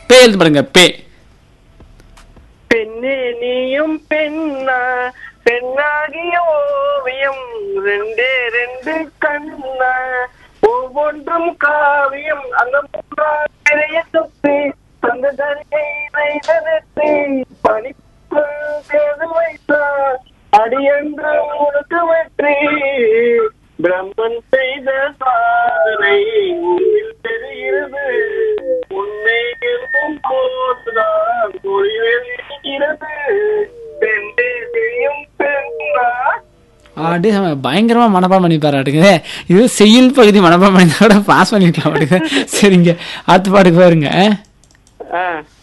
பே எழுத்து பாருங்க பே பெண்ணே நீயும் பெண்ணா பெண்ணாகிய ஓவியம் ரெண்டே ரெண்டு கண்ணா ஒவ்வொன்றும் காவியம் அந்த மூன்றாயிரைய சுத்தி அந்த தனியை வைத்ததற்கு பணிப்பு தேர்ந்து வைத்தார் அடியென்று உனக்கு வெற்றி பிரம்மன் செய்த சாதனை உன்னில் தெரிகிறது உன்னை இருக்கும் போதுதான் மொழிகள் இருக்கிறது பெண்ணே செய்யும் பெண்ணா அப்படியே பயங்கரமா மனப்பாடம் பண்ணிப்பாரு அடுக்குது இது செய்யுள் பகுதி மனப்பாடம் பண்ணி கூட பாஸ் பண்ணிருக்கலாம் அடுக்கு சரிங்க அடுத்த பாட்டுக்கு பாருங்க ஆ